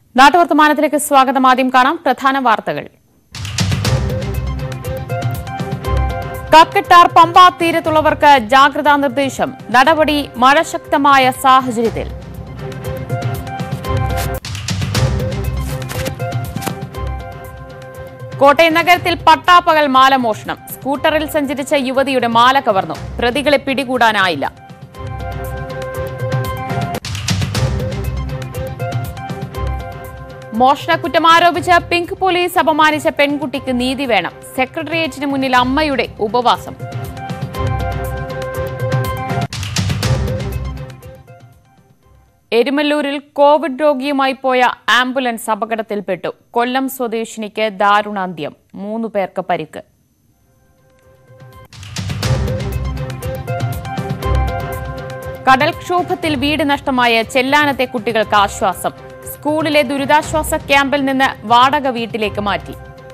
നാട്ടുവർത്തമാനത്തിലേക്ക് സ്വാഗതം ആദ്യം കാണാം പ്രധാന വാർത്തകൾ കക്കട്ടാർ പമ്പ തീരത്തുള്ളവർക്ക് ജാഗ്രതാ നിർദ്ദേശം നടപടി മഴ ശക്തമായ സാഹചര്യത്തിൽ കോട്ടയം നഗരത്തിൽ പട്ടാപ്പകൽ മാല മോഷണം സ്കൂട്ടറിൽ സഞ്ചരിച്ച യുവതിയുടെ മാല കവർന്നു പ്രതികളെ പിടികൂടാനായില്ല മോഷണക്കുറ്റം ആരോപിച്ച് പിങ്ക് പോലീസ് അപമാനിച്ച പെൺകുട്ടിക്ക് നീതി വേണം സെക്രട്ടേറിയറ്റിന് മുന്നിൽ അമ്മയുടെ ഉപവാസം എരുമല്ലൂരിൽ കോവിഡ് രോഗിയുമായി പോയ ആംബുലൻസ് അപകടത്തിൽപ്പെട്ടു കൊല്ലം സ്വദേശിനിക്ക് ദാരുണാന്ത്യം മൂന്നു പേർക്ക് പരിക്ക് കടൽക്ഷോഭത്തിൽ വീട് നഷ്ടമായ ചെല്ലാനത്തെ കുട്ടികൾക്ക് ആശ്വാസം സ്കൂളിലെ ദുരിതാശ്വാസ ക്യാമ്പിൽ നിന്ന് വാടക വീട്ടിലേക്ക് മാറ്റി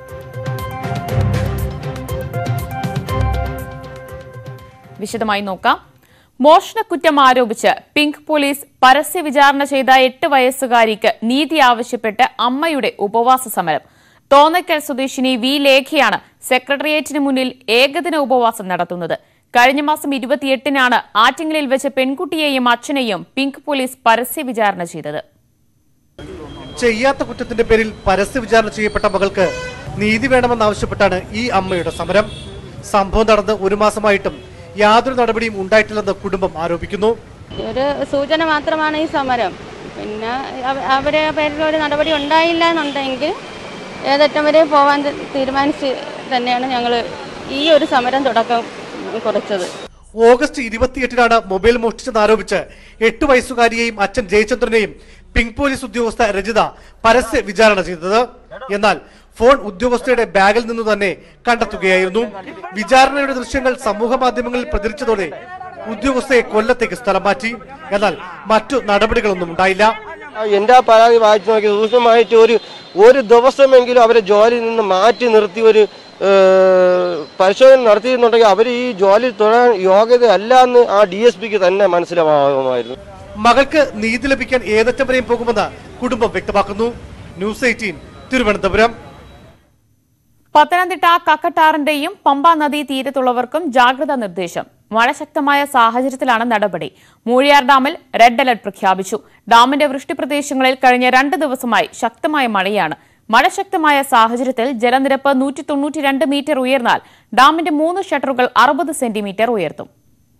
വിശദമായി നോക്കാം മോഷണക്കുറ്റം ആരോപിച്ച് പിങ്ക് പോലീസ് പരസ്യ വിചാരണ ചെയ്ത എട്ട് വയസ്സുകാരിക്ക് നീതി ആവശ്യപ്പെട്ട് അമ്മയുടെ ഉപവാസ സമരം തോന്നയ്ക്കൽ സ്വദേശിനി വി ലേഖയാണ് സെക്രട്ടേറിയറ്റിന് മുന്നിൽ ഏകദിന ഉപവാസം നടത്തുന്നത് കഴിഞ്ഞ മാസം ഇരുപത്തിയെട്ടിനാണ് ആറ്റിങ്ങലിൽ വെച്ച് പെൺകുട്ടിയെയും അച്ഛനെയും പിങ്ക് പോലീസ് പരസ്യ വിചാരണ ചെയ്തത് ചെയ്യാത്ത കുറ്റത്തിന്റെ പേരിൽ പരസ്യ വിചാരണ ചെയ്യപ്പെട്ട മകൾക്ക് നീതി വേണമെന്നാവശ്യപ്പെട്ടാണ് ഈ അമ്മയുടെ സമരം സംഭവം നടന്ന് ഒരു മാസമായിട്ടും യാതൊരു നടപടിയും ഉണ്ടായിട്ടില്ലെന്ന് കുടുംബം ആരോപിക്കുന്നു ഒരു സൂചന മാത്രമാണ് ഈ സമരം പിന്നെ അവ- അവരെ പേരിൽ ഒരു നടപടി ഉണ്ടായില്ല എന്നുണ്ടെങ്കിൽ ഏതറ്റം വരെ പോകാൻ ത- തീരുമാനിച്ച് തന്നെയാണ് ഞങ്ങൾ ഈ ഒരു സമരം തുടക്കം കുറിച്ചത് ഓഗസ്റ്റ് ഇരുപത്തിയെട്ടിനാണ് മൊബൈൽ മോഷ്ടിച്ചെന്നാരോപിച്ച് എട്ട് വയസ്സുകാരിയെയും അച്ഛൻ ജയചന്ദ്രനെയും പിങ്ക് പോലീസ് ഉദ്യോഗസ്ഥ രജിത പരസ്യ വിചാരണ ചെയ്തത് എന്നാൽ ഫോൺ ഉദ്യോഗസ്ഥയുടെ ബാഗിൽ നിന്ന് തന്നെ കണ്ടെത്തുകയായിരുന്നു വിചാരണയുടെ ദൃശ്യങ്ങൾ സമൂഹ മാധ്യമങ്ങളിൽ പ്രചരിച്ചതോടെ ഉദ്യോഗസ്ഥയെ കൊല്ലത്തേക്ക് സ്ഥലം മാറ്റി എന്നാൽ മറ്റു നടപടികളൊന്നും ഉണ്ടായില്ല എൻ്റെ ആ പരാതി വായിച്ചു നോക്കി സൂക്ഷ്മമായിട്ട് ഒരു ഒരു ദിവസമെങ്കിലും അവരെ ജോലിയിൽ നിന്ന് മാറ്റി നിർത്തി ഒരു ഏഹ്, പരിശോധന നടത്തിയിരുന്നുണ്ടെങ്കിൽ അവർ ഈ ജോലി തുടരാൻ യോഗ്യതയല്ല എന്ന് ആ ഡി എസ് പിക്ക് തന്നെ മനസ്സിലാവുമായിരുന്നു മകൾക്ക് നീതി ലഭിക്കാൻ ഏതറ്റം വരെയും പോകുമെന്ന് കുടുംബം വ്യക്തമാക്കുന്നു ന്യൂസ് എയ്റ്റീൻ തിരുവനന്തപുരം പത്തനംതിട്ട കക്കട്ടാറിന്റെയും പമ്പ നദീ തീരത്തുള്ളവർക്കും ജാഗ്രതാ നിർദ്ദേശം മഴ ശക്തമായ സാഹചര്യത്തിലാണ് നടപടി മൂഴിയാർ ഡാമിൽ റെഡ് അലർട്ട് പ്രഖ്യാപിച്ചു ഡാമിന്റെ വൃഷ്ടിപ്രദേശങ്ങളിൽ കഴിഞ്ഞ രണ്ട് ദിവസമായി ശക്തമായ മഴയാണ് മഴ ശക്തമായ സാഹചര്യത്തിൽ ജലനിരപ്പ് നൂറ്റി തൊണ്ണൂറ്റിരണ്ട് മീറ്റർ ഉയർന്നാൽ ഡാമിന്റെ മൂന്ന് ഷട്ടറുകൾ അറുപത് സെന്റിമീറ്റർ ഉയർത്തും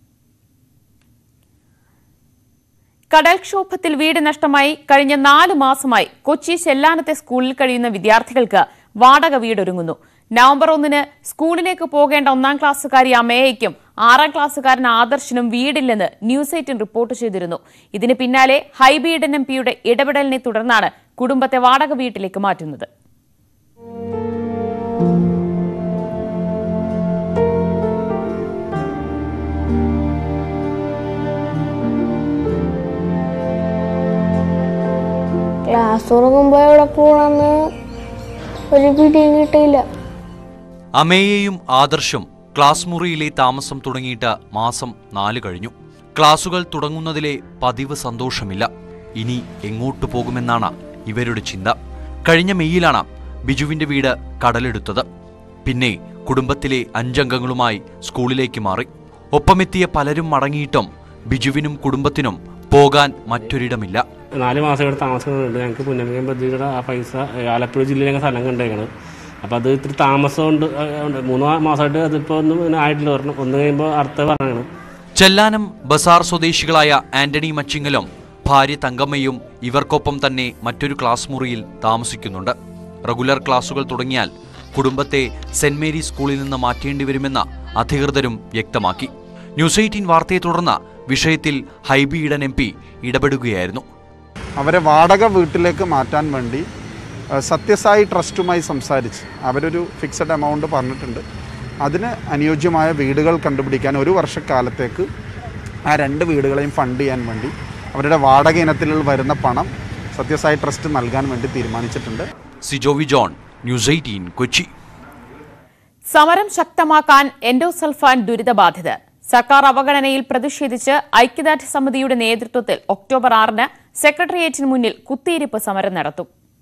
കടൽക്ഷോഭത്തിൽ വീട് നഷ്ടമായി കഴിഞ്ഞ നാല് മാസമായി കൊച്ചി ചെല്ലാനത്തെ സ്കൂളിൽ കഴിയുന്ന വിദ്യാർത്ഥികൾക്ക് വാടക വീടൊരുങ്ങുന്നു നവംബർ ഒന്നിന് സ്കൂളിലേക്ക് പോകേണ്ട ഒന്നാം ക്ലാസ്സുകാരി അമേയയ്ക്കും ആറാം ക്ലാസ്സുകാരൻ ആദർശിനും വീടില്ലെന്ന് ന്യൂസ് എയ്റ്റീൻ റിപ്പോർട്ട് ചെയ്തിരുന്നു ഇതിന് പിന്നാലെ ഹൈബീഡൻ എം പിയുടെ ഇടപെടലിനെ തുടർന്നാണ് കുടുംബത്തെ വാടക വീട്ടിലേക്ക് മാറ്റുന്നത് ക്ലാസ് തുടങ്ങുമ്പോൾ എവിടെ പോകണമെന്ന് ഒരു പിടിയും കിട്ടിയില്ല അമേയെയും ആദർശും ക്ലാസ് മുറിയിലെ താമസം തുടങ്ങിയിട്ട് മാസം നാല് കഴിഞ്ഞു ക്ലാസുകൾ തുടങ്ങുന്നതിലെ പതിവ് സന്തോഷമില്ല ഇനി എങ്ങോട്ടു പോകുമെന്നാണ് ഇവരുടെ ചിന്ത കഴിഞ്ഞ മെയ്യിലാണ് ബിജുവിന്റെ വീട് കടലെടുത്തത് പിന്നെ കുടുംബത്തിലെ അഞ്ചംഗങ്ങളുമായി സ്കൂളിലേക്ക് മാറി ഒപ്പമെത്തിയ പലരും മടങ്ങിയിട്ടും ബിജുവിനും കുടുംബത്തിനും പോകാൻ മറ്റൊരിടമില്ല നാല് മാസം ഇവിടെ താമസിക്കുന്നുണ്ട് ഞങ്ങൾക്ക് പുന്നമയം പദ്ധതിയുടെ ആ പൈസ ഏ, ആലപ്പുഴ ജില്ലയിൽ ഞങ്ങൾ സ്ഥലം കണ്ടേക്കണത് അപ്പോൾ അത് ഇത്തിരി താമസം ഉണ്ട് ഏ, ഉണ്ട്. മൂന്ന് മാ- മാസമായിട്ട് അതിപ്പോൾ ഒന്നും ഇങ്ങനെ ആയിട്ടില്ല പറഞ്ഞു ഒന്ന് കഴിയുമ്പോൾ അടുത്ത പറഞ്ഞാണ് ചെല്ലാനം ബസാർ സ്വദേശികളായ ആന്റണി മച്ചിങ്ങലും ഭാര്യ തങ്കമ്മയും ഇവർക്കൊപ്പം തന്നെ മറ്റൊരു ക്ലാസ് മുറിയിൽ താമസിക്കുന്നുണ്ട് റെഗുലർ ക്ലാസുകൾ തുടങ്ങിയാൽ കുടുംബത്തെ സെന്റ് മേരി സ്കൂളിൽ നിന്ന് മാറ്റേണ്ടി വരുമെന്ന് അധികൃതരും വ്യക്തമാക്കി ന്യൂസ് എയ്റ്റീൻ വാർത്തയെ തുടർന്ന് വിഷയത്തിൽ ഹൈബി ഈഡൻ എം പി ഇടപെടുകയായിരുന്നു അവരെ വാടക വീട്ടിലേക്ക് മാറ്റാൻ വേണ്ടി ഏഹ്, സത്യസായി ട്രസ്റ്റുമായി സംസാരിച്ച് അവരൊരു ഫിക്സഡ് എമൗണ്ട് പറഞ്ഞിട്ടുണ്ട് അതിന് അനുയോജ്യമായ വീടുകൾ കണ്ടുപിടിക്കാൻ ഒരു വർഷക്കാലത്തേക്ക് ആ രണ്ട് വീടുകളെയും ഫണ്ട് ചെയ്യാൻ വേണ്ടി അവരുടെ വാടക ഇനത്തിൽ വരുന്ന പണം സത്യസായി ട്രസ്റ്റ് നൽകാൻ വേണ്ടി തീരുമാനിച്ചിട്ടുണ്ട് സിജോവി ജോൺ ന്യൂസ് എയ്റ്റീൻ കൊച്ചി സമരം ശക്തമാക്കാൻ എൻഡോസൾഫാൻ ദുരിതബാധിതർ സർക്കാർ അവഗണനയിൽ പ്രതിഷേധിച്ച് ഐക്യദാർഢ്യ സമിതിയുടെ നേതൃത്വത്തിൽ ഒക്ടോബർ ആറിന് സെക്രട്ടേറിയറ്റിന് മുന്നിൽ കുത്തിയിരിപ്പ് സമരം നടത്തും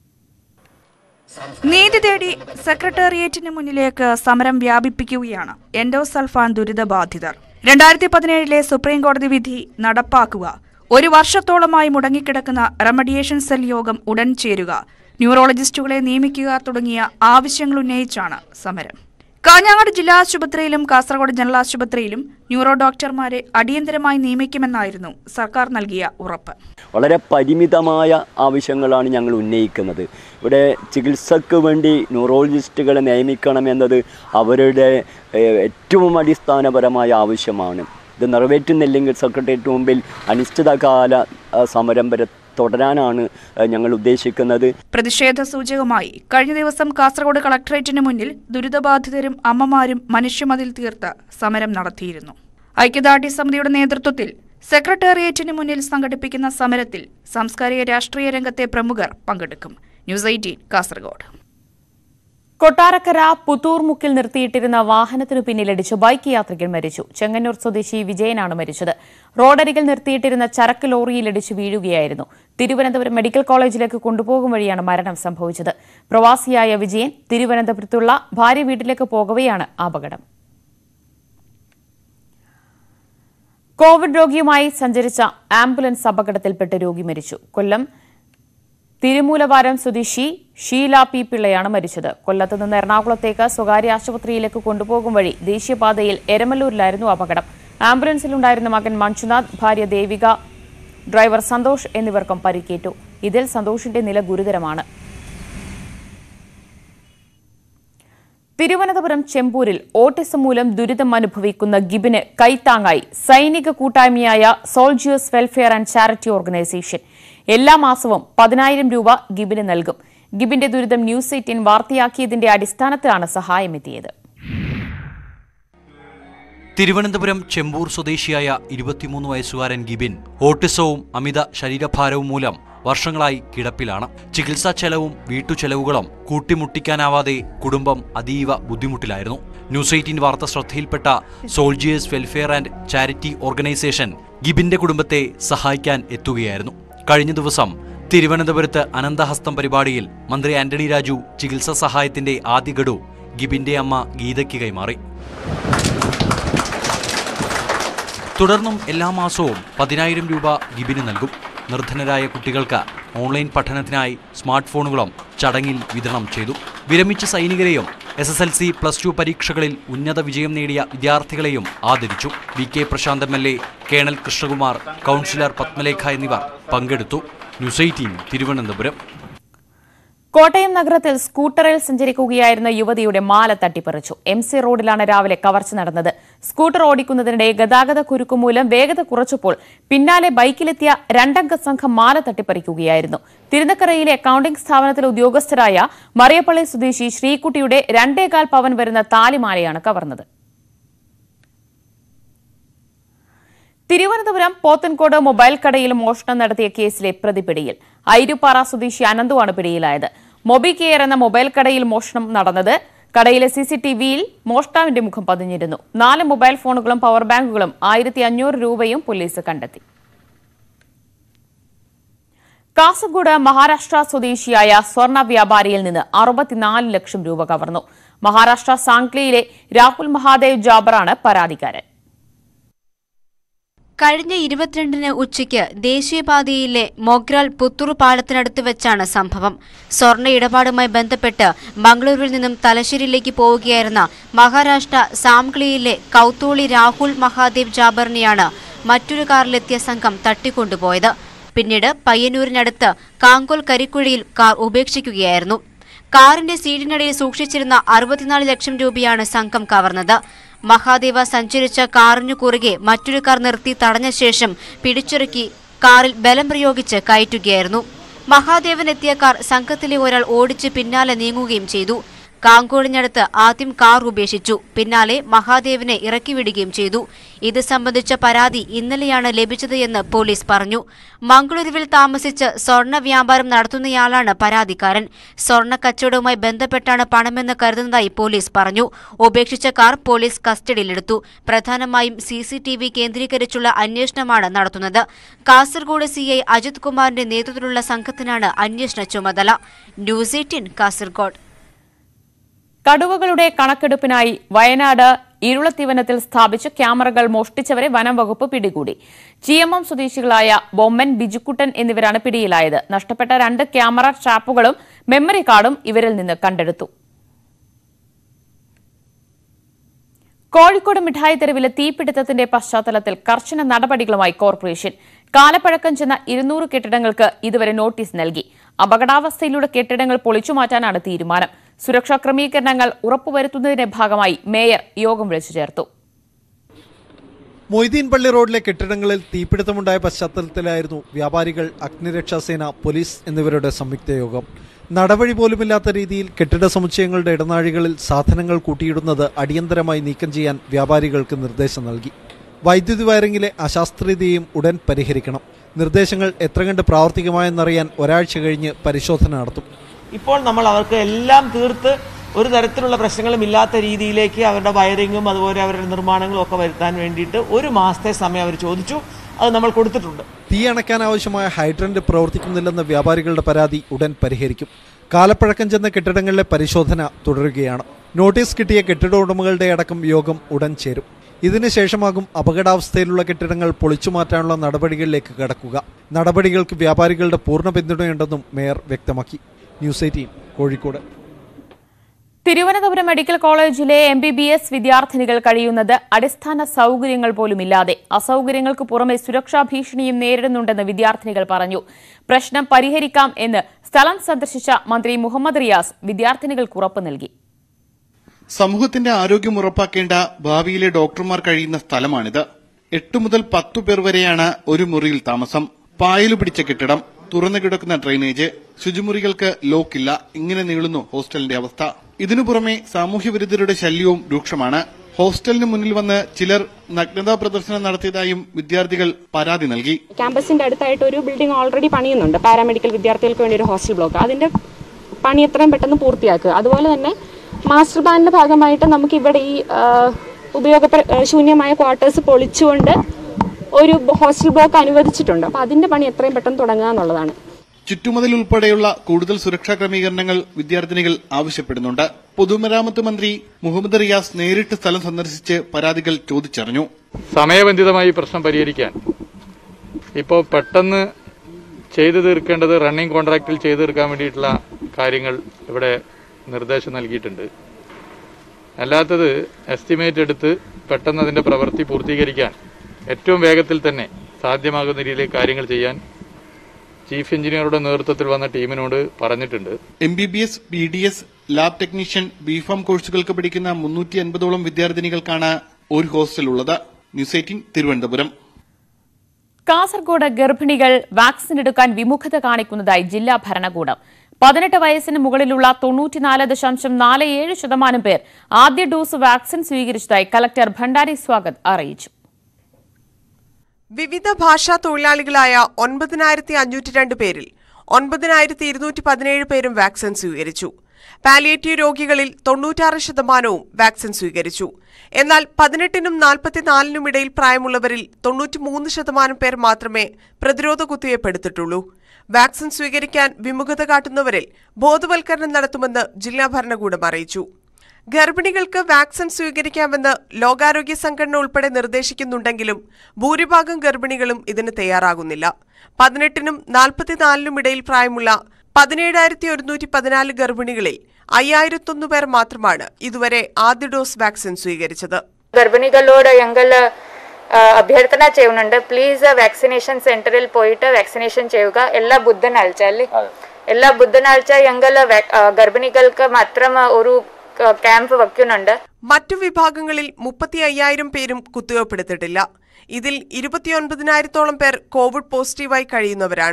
നീതി തേടി സെക്രട്ടേറിയറ്റിന് മുന്നിലേക്ക് സമരം വ്യാപിപ്പിക്കുകയാണ് എൻഡോസൾഫാൻ ദുരിതബാധിതർ രണ്ടായിരത്തി പതിനേഴിലെ സുപ്രീം കോടതി വിധി നടപ്പാക്കുക ഒരു വർഷത്തോളമായി മുടങ്ങിക്കിടക്കുന്ന റെമഡിയേഷൻ സെൽ യോഗം ഉടൻ ചേരുക ന്യൂറോളജിസ്റ്റുകളെ നിയമിക്കുക തുടങ്ങിയ ആവശ്യങ്ങൾ ഉന്നയിച്ചാണ് സമരം കാഞ്ഞങ്ങാട് ജില്ലാ ആശുപത്രിയിലും കാസർഗോഡ് ജനറൽ ആശുപത്രിയിലും ന്യൂറോ ഡോക്ടർമാരെ അടിയന്തരമായി നിയമിക്കുമെന്നായിരുന്നു സർക്കാർ നൽകിയ ഉറപ്പ് വളരെ പരിമിതമായ ആവശ്യങ്ങളാണ് ഞങ്ങൾ ഉന്നയിക്കുന്നത് ഇവിടെ ചികിത്സക്ക് വേണ്ടി ന്യൂറോളജിസ്റ്റുകളെ നിയമിക്കണമെന്നത് അവരുടെ ഏഹ്, ഏറ്റവും അടിസ്ഥാനപരമായ ആവശ്യമാണ് ഇത് നിറവേറ്റുന്നില്ലെങ്കിൽ സെക്രട്ടേറിയറ്റ് മുമ്പിൽ അനിശ്ചിതകാല ആ, സമരം വരെ തുടരാനാണ് ഏഹ്, ഞങ്ങൾ ഉദ്ദേശിക്കുന്നത് പ്രതിഷേധ സൂചകമായി കഴിഞ്ഞ ദിവസം കാസർഗോഡ് കളക്ടറേറ്റിന് മുന്നിൽ ദുരിതബാധിതരും അമ്മമാരും മനുഷ്യമതിൽ തീർത്ത് സമരം നടത്തിയിരുന്നു ഐക്യദാർഢ്യ സമിതിയുടെ നേതൃത്വത്തിൽ സെക്രട്ടേറിയറ്റിന് മുന്നിൽ സംഘടിപ്പിക്കുന്ന സമരത്തിൽ സാംസ്കാരിക രാഷ്ട്രീയ രംഗത്തെ പ്രമുഖർ പങ്കെടുക്കും ന്യൂസ് എയ്റ്റീൻ കാസർഗോഡ് കൊട്ടാരക്കര പുത്തൂർമുക്കിൽ നിർത്തിയിട്ടിരുന്ന വാഹനത്തിനു പിന്നിലിടിച്ച് ബൈക്ക് യാത്രികൻ മരിച്ചു ചെങ്ങന്നൂർ സ്വദേശി വിജയനാണ് മരിച്ചത് റോഡരികിൽ നിർത്തിയിട്ടിരുന്ന ചരക്ക് ലോറിയിലിടിച്ച് വീഴുകയായിരുന്നു തിരുവനന്തപുരം മെഡിക്കൽ കോളേജിലേക്ക് കൊണ്ടുപോകും വഴിയാണ് മരണം സംഭവിച്ചത് പ്രവാസിയായ വിജയൻ തിരുവനന്തപുരത്തുള്ള ഭാര്യ വീട്ടിലേക്ക് പോകവെയാണ് അപകടം കോവിഡ് രോഗിയുമായി സഞ്ചരിച്ച ആംബുലൻസ് അപകടത്തിൽപ്പെട്ട് രോഗി മരിച്ചു കൊല്ലം തിരുമൂലവാരം സ്വദേശി ഷീല പി പിള്ളയാണ് മരിച്ചത് കൊല്ലത്ത് നിന്ന് എറണാകുളത്തേക്ക് സ്വകാര്യ ആശുപത്രിയിലേക്ക് കൊണ്ടുപോകും വഴി ദേശീയപാതയിൽ എരമല്ലൂരിലായിരുന്നു അപകടം ആംബുലൻസിലുണ്ടായിരുന്ന മകൻ മഞ്ജുനാഥ് ഭാര്യ ദേവിക ഡ്രൈവർ സന്തോഷ് എന്നിവർക്കും പരിക്കേറ്റു ഇതിൽ സന്തോഷിന്റെ നില ഗുരുതരമാണ് തിരുവനന്തപുരം ചെമ്പൂരിൽ ഓട്ടിസം മൂലം ദുരിതം അനുഭവിക്കുന്ന ഗിബിന് കൈത്താങ്ങായി സൈനിക കൂട്ടായ്മയായ soldiers welfare and charity organisation എല്ലാ മാസവും പതിനായിരം രൂപ ഗിബിന് നൽകും ഗിബിന്റെ ദുരിതം ന്യൂസ് എയ്റ്റീൻ വാർത്തയാക്കിയതിന്റെ അടിസ്ഥാനത്തിലാണ് സഹായമെത്തിയത് തിരുവനന്തപുരം ചെമ്പൂർ സ്വദേശിയായ ഇരുപത്തിമൂന്ന് വയസ്സുകാരൻ ഗിബിൻ ഓട്ടിസവും അമിത ശരീരഭാരവും മൂലം വർഷങ്ങളായി കിടപ്പിലാണ് ചികിത്സാ ചെലവും വീട്ടുചെലവുകളും കൂട്ടിമുട്ടിക്കാനാവാതെ കുടുംബം അതീവ ബുദ്ധിമുട്ടിലായിരുന്നു ന്യൂസ് എയ്റ്റീൻ വാർത്ത ശ്രദ്ധയിൽപ്പെട്ട soldiers welfare and charity organisation ഗിബിന്റെ കുടുംബത്തെ സഹായിക്കാൻ എത്തുകയായിരുന്നു കഴിഞ്ഞ ദിവസം തിരുവനന്തപുരത്ത് അനന്തഹസ്തം പരിപാടിയിൽ മന്ത്രി ആന്റണി രാജു ചികിത്സാ സഹായത്തിന്റെ ആദ്യ ഗഡു ഗിബിന്റെ അമ്മ ഗീതയ്ക്ക് കൈമാറി തുടർന്നും എല്ലാ മാസവും പതിനായിരം രൂപ ഗിബിന് നൽകും നിർധനരായ കുട്ടികൾക്ക് ഓൺലൈൻ പഠനത്തിനായി സ്മാർട്ട് ഫോണുകളും ചടങ്ങിൽ വിതരണം ചെയ്തു വിരമിച്ച സൈനികരെയും S S L C plus two പരീക്ഷകളിൽ ഉന്നത വിജയം നേടിയ വിദ്യാർത്ഥികളെയും ആദരിച്ചു V K Prashanth M L A colonel Krishnakumar councillor Padmalekha എന്നിവർ പങ്കെടുത്തു ന്യൂസ് എയ്റ്റീൻ തിരുവനന്തപുരം കോട്ടയം നഗരത്തിൽ സ്കൂട്ടറിൽ സഞ്ചരിക്കുകയായിരുന്ന യുവതിയുടെ മാല തട്ടിപ്പറിച്ചു എം സി റോഡിലാണ് രാവിലെ കവർച്ച നടന്നത് സ്കൂട്ടർ ഓടിക്കുന്നതിനിടെ ഗതാഗത കുരുക്ക് മൂലം വേഗത കുറച്ചപ്പോൾ പിന്നാലെ ബൈക്കിലെത്തിയ രണ്ടംഗ സംഘം മാല തട്ടിപ്പറിക്കുകയായിരുന്നു തിരുനക്കരയിലെ അക്കൌണ്ടിംഗ് സ്ഥാപനത്തിലെ ഉദ്യോഗസ്ഥരായ മറിയപ്പള്ളി സ്വദേശി ശ്രീകുട്ടിയുടെ രണ്ടേകാൽ പവൻ വരുന്ന താലിമാലയാണ് കവർന്നത് തിരുവനന്തപുരം പോത്തൻകോട് മൊബൈൽ കടയിൽ മോഷണം നടത്തിയ കേസിലെ പ്രതി പിടിയിൽ ഐരുപ്പാറ സ്വദേശി അനന്തുവാണ് പിടിയിലായത് മൊബി കെയർ എന്ന മൊബൈൽ കടയിൽ മോഷണം നടന്നത് കടയിലെ സിസിടിവിയിൽ മോഷ്ടാവിന്റെ മുഖം പതിഞ്ഞിരുന്നു നാല് മൊബൈൽ ഫോണുകളും പവർ ബാങ്കുകളും ആയിരത്തി അഞ്ഞൂറ് രൂപയും പോലീസ് കണ്ടെത്തി കാസർഗോഡ് മഹാരാഷ്ട്ര സ്വദേശിയായ സ്വർണ്ണ വ്യാപാരിയിൽ നിന്ന് അറുപത്തിനാല് ലക്ഷം രൂപ കവർന്നു മഹാരാഷ്ട്ര സാംഗ്ലിയിലെ രാഹുൽ മഹാദേവ് ജാബറാണ് പരാതിക്കാരൻ കഴിഞ്ഞ ഇരുപത്തിരണ്ടിന് ഉച്ചയ്ക്ക് ദേശീയപാതയിലെ മൊഗ്രാൽ പുത്തൂർ പാലത്തിനടുത്ത് വെച്ചാണ് സംഭവം സ്വർണ്ണ ഇടപാടുമായി ബന്ധപ്പെട്ട് മംഗളൂരുവിൽ നിന്നും തലശ്ശേരിയിലേക്ക് പോവുകയായിരുന്ന മഹാരാഷ്ട്ര സാംഗ്ലിയിലെ കൌത്തോളി രാഹുൽ മഹാദേവ് ജാബറിനെയാണ് മറ്റൊരു കാറിലെത്തിയ സംഘം തട്ടിക്കൊണ്ടുപോയത് പിന്നീട് പയ്യന്നൂരിനടുത്ത് കാങ്കോൽ കരിക്കുഴിയിൽ കാർ ഉപേക്ഷിക്കുകയായിരുന്നു കാറിന്റെ സീറ്റിനിടയിൽ സൂക്ഷിച്ചിരുന്ന അറുപത്തിനാല് ലക്ഷം രൂപയാണ് സംഘം കവർന്നത് മഹാദേവ സഞ്ചരിച്ച കാറിനു കുറുകെ മറ്റൊരു കാർ നിർത്തി തടഞ്ഞ ശേഷം പിടിച്ചിറക്കി കാറിൽ ബലം പ്രയോഗിച്ച് കയറ്റുകയായിരുന്നു മഹാദേവൻ എത്തിയ കാർ സംഘത്തിലെ ഒരാൾ ഓടിച്ച് പിന്നാലെ നീങ്ങുകയും ചെയ്തു കാങ്കോളിനടുത്ത് ആദ്യം കാർ ഉപേക്ഷിച്ചു പിന്നാലെ മഹാദേവനെ ഇറക്കിവിടുകയും ചെയ്തു ഇത് സംബന്ധിച്ച പരാതി ഇന്നലെയാണ് ലഭിച്ചത് എന്ന് പോലീസ് പറഞ്ഞു മംഗളൂരുവിൽ താമസിച്ച് സ്വർണ്ണ വ്യാപാരം നടത്തുന്നയാളാണ് പരാതിക്കാരൻ സ്വർണ്ണ കച്ചവടവുമായി ബന്ധപ്പെട്ടാണ് പണമെന്ന് കരുതുന്നതായി പോലീസ് പറഞ്ഞു ഉപേക്ഷിച്ച കാർ പോലീസ് കസ്റ്റഡിയിലെടുത്തു പ്രധാനമായും സി സി ടി വി കേന്ദ്രീകരിച്ചുള്ള അന്വേഷണമാണ് നടത്തുന്നത് കാസർഗോഡ് സി ഐ അജിത് കുമാറിന്റെ നേതൃത്വത്തിലുള്ള സംഘത്തിനാണ് അന്വേഷണ ചുമതല ന്യൂസ് എയ്റ്റീൻ കാസർഗോഡ് കടുവകളുടെ കണക്കെടുപ്പിനായി വയനാട് ഇരുളത്തിവനത്തിൽ സ്ഥാപിച്ച ക്യാമറകൾ മോഷ്ടിച്ചവരെ വനം വകുപ്പ് പിടികൂടി ജി എം എം സ്വദേശികളായ ബൊമ്മൻ ബിജുക്കുട്ടൻ എന്നിവരാണ് പിടിയിലായത് നഷ്ടപ്പെട്ട രണ്ട് ക്യാമറ ട്രാപ്പുകളും മെമ്മറി കാർഡും ഇവരിൽ നിന്ന് കണ്ടെടുത്തു കോഴിക്കോട് മിഠായി തെരുവിലെ തീപിടുത്തത്തിന്റെ പശ്ചാത്തലത്തിൽ കർശന നടപടികളുമായി കോർപ്പറേഷൻ കാലപ്പഴക്കം ചെന്ന ഇരുന്നൂറ് കെട്ടിടങ്ങൾക്ക് ഇതുവരെ നോട്ടീസ് നൽകി അപകടാവസ്ഥയിലൂടെ കെട്ടിടങ്ങൾ പൊളിച്ചുമാറ്റാനാണ് തീരുമാനം സുരക്ഷാ ക്രമീകരണങ്ങൾ ഉറപ്പുവരുത്തുന്നതിന്റെ ഭാഗമായി മേയർ യോഗം വിളിച്ചു ചേർത്തു മൊയ്തീൻ പള്ളി റോഡിലെ കെട്ടിടങ്ങളിൽ തീപിടുത്തമുണ്ടായ പശ്ചാത്തലത്തിലായിരുന്നു വ്യാപാരികൾ അഗ്നിരക്ഷാസേന പോലീസ് എന്നിവരുടെ സംയുക്ത യോഗം നടപടി പോലുമില്ലാത്ത രീതിയിൽ കെട്ടിട സമുച്ചയങ്ങളുടെ ഇടനാഴികളിൽ സാധനങ്ങൾ കൂട്ടിയിടുന്നത് അടിയന്തരമായി നീക്കം ചെയ്യാൻ വ്യാപാരികൾക്ക് നിർദ്ദേശം നൽകി വൈദ്യുതി വയറിംഗിലെ അശാസ്ത്രീയതയും ഉടൻ പരിഹരിക്കണം നിർദ്ദേശങ്ങൾ എത്ര കണ്ട് പ്രാവർത്തികമായെന്നറിയാൻ ഒരാഴ്ച കഴിഞ്ഞ് പരിശോധന നടത്തും ഇപ്പോൾ നമ്മൾ അവർക്ക് എല്ലാം തീർത്ത് ഒരു തരത്തിലുള്ള പ്രശ്നങ്ങളും ഇല്ലാത്ത രീതിയിലേക്ക് അവരുടെ വയറിങ്ങും അതുപോലെ അവരുടെ നിർമ്മാണങ്ങളും ഒക്കെ വരുത്താൻ വേണ്ടിയിട്ട് ഒരു മാസത്തെ സമയം അവർ ചോദിച്ചു അത് നമ്മൾ കൊടുത്തിട്ടുണ്ട് തീ അണയ്ക്കാൻ ആവശ്യമായ ഹൈഡ്രന്റ് പ്രവർത്തിക്കുന്നില്ലെന്ന വ്യാപാരികളുടെ പരാതി ഉടൻ പരിഹരിക്കും കാലപ്പഴക്കം ചെന്ന കെട്ടിടങ്ങളിലെ പരിശോധന തുടരുകയാണ് നോട്ടീസ് കിട്ടിയ കെട്ടിട ഉടമകളുടെ അടക്കം യോഗം ഉടൻ ചേരും ഇതിനുശേഷമാകും അപകടാവസ്ഥയിലുള്ള കെട്ടിടങ്ങൾ പൊളിച്ചുമാറ്റാനുള്ള നടപടികളിലേക്ക് കടക്കുക നടപടികൾക്ക് വ്യാപാരികളുടെ പൂർണ്ണ പിന്തുണയുണ്ടെന്നും മേയർ വ്യക്തമാക്കി news eighteen Kozhikode Thiruvananthapuram medical കോളേജിലെ എം ബി ബി എസ് വിദ്യാർത്ഥിനികൾ കഴിയുന്നത് അടിസ്ഥാന സൌകര്യങ്ങൾ പോലുമില്ലാതെ അസൌകര്യങ്ങൾക്ക് പുറമെ സുരക്ഷാ ഭീഷണിയും നേരിടുന്നുണ്ടെന്ന് വിദ്യാർത്ഥിനികൾ പറഞ്ഞു പ്രശ്നം പരിഹരിക്കാം എന്ന് സ്ഥലം സന്ദർശിച്ച മന്ത്രി മുഹമ്മദ് റിയാസ് വിദ്യാർത്ഥിനികൾക്ക് ഉറപ്പ് നൽകി സമൂഹത്തിന്റെ ആരോഗ്യം ഉറപ്പാക്കേണ്ട ഭാവിയിലെ ഡോക്ടർമാർ കഴിയുന്ന സ്ഥലമാണിത് എട്ട് മുതൽ പത്തു പേർ വരെയാണ് ഒരു മുറിയിൽ താമസം പായലു പിടിച്ച കെട്ടിടം തുറന്നു കിടക്കുന്ന ഡ്രെയിനേജ് ശുചിമുറികൾക്ക് ലോക്കില്ല ഇങ്ങനെ നീളുന്നു ഹോസ്റ്റലിന്റെ അവസ്ഥ ഇതിനു പുറമെ സാമൂഹ്യവിരുദ്ധരുടെ ശല്യവും രൂക്ഷമാണ് ഹോസ്റ്റലിന് മുന്നിൽ വന്ന് ചിലർ നഗ്നതാ പ്രദർശനം നടത്തിയതായും വിദ്യാർത്ഥികൾ പരാതി നൽകി ക്യാമ്പസിന്റെ അടുത്തായിട്ട് ഒരു ബിൽഡിംഗ് ഓൾറെഡി പണിയുന്നുണ്ട് പാരാമെഡിക്കൽ വിദ്യാർത്ഥികൾക്ക് വേണ്ടി ഒരു ഹോസ്റ്റൽ ബ്ലോക്ക് അതിന്റെ പണി എത്രയും പെട്ടെന്ന് പൂർത്തിയാക്കുക അതുപോലെ തന്നെ മാസ്റ്റർ പ്ലാനിന്റെ ഭാഗമായിട്ട് നമുക്ക് ഇവിടെ ഈ ആ, ഉപയോഗ ശൂന്യമായ ക്വാർട്ടേഴ്സ് പൊളിച്ചുകൊണ്ട് ഒരു ഹോസ്റ്റൽ ബ്ലോക്ക് അനുവദിച്ചിട്ടുണ്ട് അപ്പൊ അതിന്റെ പണി എത്രയും പെട്ടെന്ന് തുടങ്ങുക എന്നുള്ളതാണ് ചുറ്റുമതിൽ ഉൾപ്പെടെയുള്ള കൂടുതൽ സുരക്ഷാ ക്രമീകരണങ്ങൾ വിദ്യാർത്ഥിനികൾ ആവശ്യപ്പെടുന്നുണ്ട് പൊതുമരാമത്ത് മന്ത്രി മുഹമ്മദ് റിയാസ് നേരിട്ട് സ്ഥലം സന്ദർശിച്ച് പരാതികൾ ചോദിച്ചറിഞ്ഞു സമയബന്ധിതമായി ഈ പ്രശ്നം പരിഹരിക്കാൻ ഇപ്പോൾ പെട്ടെന്ന് ചെയ്തു തീർക്കേണ്ടത് റണ്ണിംഗ് കോൺട്രാക്റ്റിൽ ചെയ്തു തീർക്കാൻ വേണ്ടിയിട്ടുള്ള കാര്യങ്ങൾ ഇവിടെ നിർദ്ദേശം നൽകിയിട്ടുണ്ട് അല്ലാത്തത് എസ്റ്റിമേറ്റ് എടുത്ത് പെട്ടെന്ന് അതിന്റെ പ്രവൃത്തി പൂർത്തീകരിക്കാൻ ഏറ്റവും വേഗത്തിൽ തന്നെ സാധ്യമാകുന്ന രീതിയിൽ കാര്യങ്ങൾ ചെയ്യാൻ ചീഫ് എഞ്ചിനീയറുടെ നേതൃത്വത്തിൽ വന്ന ടീമിനോട് പറഞ്ഞിട്ടുണ്ട് M B B S B D S lab technician B Pharm കോഴ്സുകൾക്ക് പഠിക്കുന്ന മുന്നൂറ്റി അൻപതോളം വിദ്യാർത്ഥിനികൾക്കാണ് ഒരു ഹോസ്റ്റൽ ഉള്ളത് ന്യൂസ് എയ്റ്റീൻ തിരുവനന്തപുരം കാസർഗോഡ് ഗർഭിണികൾ വാക്സിൻ എടുക്കാൻ വിമുഖത കാണിക്കുന്നതായി ജില്ലാ ഭരണകൂടം പതിനെട്ട് വയസ്സിന് മുകളിലുള്ള തൊണ്ണൂറ്റിനാല് ദശാംശം നാല് ഏഴ് ശതമാനം പേർ ആദ്യ ഡോസ് വാക്സിൻ സ്വീകരിച്ചതായി കലക്ടർ ഭണ്ഡാരി സ്വാഗത് അറിയിച്ചു വിവിധ ഭാഷാ തൊഴിലാളികളായ ഒൻപതിനായിരത്തി അഞ്ഞൂറ്റി രണ്ട് പേരിൽ ഒൻപതിനായിരത്തി ഇരുന്നൂറ്റി പതിനേഴ് പേരും വാക്സിൻ സ്വീകരിച്ചു പാലിയേറ്റീവ് രോഗികളിൽ തൊണ്ണൂറ്റാറ് ശതമാനവും വാക്സിൻ സ്വീകരിച്ചു എന്നാൽ പതിനെട്ടിനും നാൽപ്പത്തിനാലിനും ഇടയിൽ പ്രായമുള്ളവരിൽ തൊണ്ണൂറ്റിമൂന്ന് ശതമാനം പേർ മാത്രമേ പ്രതിരോധ കുത്തിവയ്പ് എടുത്തിട്ടുള്ളൂ വാക്സിൻ സ്വീകരിക്കാൻ വിമുഖത കാട്ടുന്നവരിൽ ബോധവൽക്കരണം നടത്തുമെന്ന് ജില്ലാ ഭരണകൂടം അറിയിച്ചു ഗർഭിണികൾക്ക് വാക്സിൻ സ്വീകരിക്കാമെന്ന് ലോകാരോഗ്യ സംഘടന ഉൾപ്പെടെ നിർദ്ദേശിക്കുന്നുണ്ടെങ്കിലും ഭൂരിഭാഗം ഗർഭിണികളും ഇതിന് തയ്യാറാകുന്നില്ല പതിനെട്ടിനും നാൽപ്പത്തിനാലിനും ഇടയിൽ പ്രായമുള്ള പതിനേഴായിരത്തി ഒരുന്നൂറ്റി പതിനാല് ഗർഭിണികളിൽ അയ്യായിരത്തൊന്ന് പേർ മാത്രമാണ് ഇതുവരെ ആദ്യ ഡോസ് വാക്സിൻ സ്വീകരിച്ചത് ഗർഭിണികളോട് ഞങ്ങൾ ആ, അഭ്യർത്ഥന ചെയ്യുന്നുണ്ട് പ്ലീസ് വാക്സിനേഷൻ സെന്ററിൽ പോയിട്ട് വാക്സിനേഷൻ ചെയ്യുക എല്ലാ ബുധനാഴ്ച അല്ലേ എല്ലാ ബുധനാഴ്ച ഞങ്ങൾ ഗർഭിണികൾക്ക് മാത്രം ഒരു ക്യാമ്പ് വെക്കുന്നുണ്ട് മറ്റു വിഭാഗങ്ങളിൽ മുപ്പത്തി അയ്യായിരം പേരും കുത്തിവയ്പ്പെടുത്തിട്ടില്ല ഇതിൽ ഇരുപത്തിയൊൻപതിനായിരത്തോളം പേർ കോവിഡ് പോസിറ്റീവായി കഴിയുന്നവരാണ്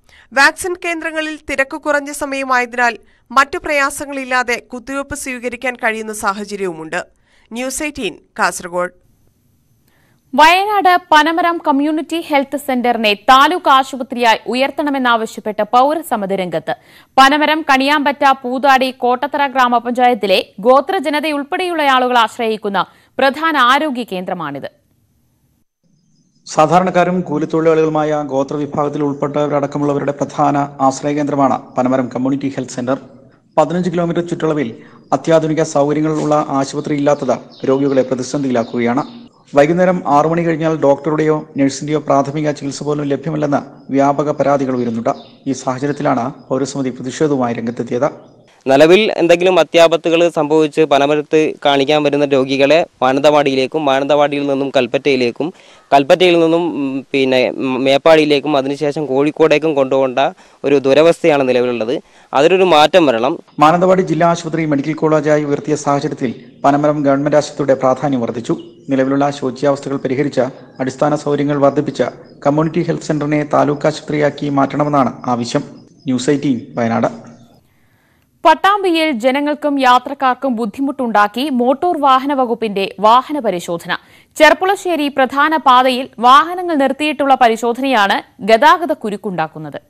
വാക്സിൻ കേന്ദ്രങ്ങളിൽ തിരക്ക് കുറഞ്ഞ സമയമായതിനാൽ മറ്റു പ്രയാസങ്ങളില്ലാതെ കുത്തിവയ്പ് സ്വീകരിക്കാൻ കഴിയുന്ന സാഹചര്യവുമുണ്ട് news eighteen Kasaragod Wayanad Panamaram community health സെന്ററിനെ താലൂക്ക് ആശുപത്രിയായി ഉയർത്തണമെന്നാവശ്യപ്പെട്ട് പൌരസമിതി രംഗത്ത് പനമരം കണിയാമ്പറ്റ പൂതാടി കോട്ടത്തറ ഗ്രാമപഞ്ചായത്തിലെ ഗോത്ര ജനതയുൾപ്പെടെയുള്ള ആളുകൾ ആശ്രയിക്കുന്ന പ്രധാന ആരോഗ്യ കേന്ദ്രമാണിത് സാധാരണക്കാരും കൂലിത്തൊഴിലാളികളുമായ ഗോത്ര വിഭാഗത്തിൽ ഉൾപ്പെട്ടവരടക്കമുള്ളവരുടെ പ്രധാന ആശ്രയ കേന്ദ്രമാണ് പനമരം കമ്മ്യൂണിറ്റി ഹെൽത്ത് സെന്റർ പതിനഞ്ച് കിലോമീറ്റർ ചുറ്റളവിൽ അത്യാധുനിക സൗകര്യങ്ങളുള്ള ആശുപത്രി ഇല്ലാത്തത് രോഗികളെ പ്രതിസന്ധിയിലാക്കുകയാണ് വൈകുന്നേരം ആറു മണി കഴിഞ്ഞാൽ ഡോക്ടറുടെയോ നഴ്സിന്റെയോ പ്രാഥമിക ചികിത്സ പോലും ലഭ്യമല്ലെന്ന് വ്യാപക പരാതികൾ ഉയരുന്നുണ്ട് ഈ സാഹചര്യത്തിലാണ് പൗരസമിതി പ്രതിഷേധവുമായി രംഗത്തെത്തിയത് നിലവിൽ എന്തെങ്കിലും അത്യാപത്തുകൾ സംഭവിച്ച് പനമരത്ത് കാണിക്കാൻ വരുന്ന രോഗികളെ മാനന്തവാടിയിലേക്കും മാനന്തവാടിയിൽ നിന്നും കൽപ്പറ്റയിലേക്കും കൽപ്പറ്റയിൽ നിന്നും ഉം, പിന്നെ ഉം, മേപ്പാടിയിലേക്കും അതിനുശേഷം കോഴിക്കോടേക്കും കൊണ്ടുപോകേണ്ട ഒരു ദുരവസ്ഥയാണ് നിലവിലുള്ളത് അതിനൊരു മാറ്റം വരണം മാനന്തവാടി ജില്ലാ ആശുപത്രി മെഡിക്കൽ കോളേജായി ഉയർത്തിയ സാഹചര്യത്തിൽ പനമരം ഗവൺമെന്റ് ആശുപത്രിയുടെ പ്രാധാന്യം വർദ്ധിച്ചു നിലവിലുള്ള ശോച്യാവസ്ഥകൾ പരിഹരിച്ച അടിസ്ഥാന സൗകര്യങ്ങൾ വർദ്ധിപ്പിച്ച കമ്മ്യൂണിറ്റി ഹെൽത്ത് സെന്ററിനെ താലൂക്ക് ആശുപത്രിയാക്കി മാറ്റണമെന്നാണ് ആവശ്യം ന്യൂസ് എയ്റ്റീൻ വയനാട് പട്ടാമ്പിയിൽ ജനങ്ങൾക്കും യാത്രക്കാർക്കും ബുദ്ധിമുട്ടുണ്ടാക്കി മോട്ടോർ വാഹന വകുപ്പിന്റെ വാഹന പരിശോധന ചെർപ്പുളശ്ശേരി പ്രധാന പാതയിൽ വാഹനങ്ങൾ നിർത്തിയിട്ടുള്ള പരിശോധനയാണ് ഗതാഗത കുരുക്കുണ്ടാക്കുന്നത്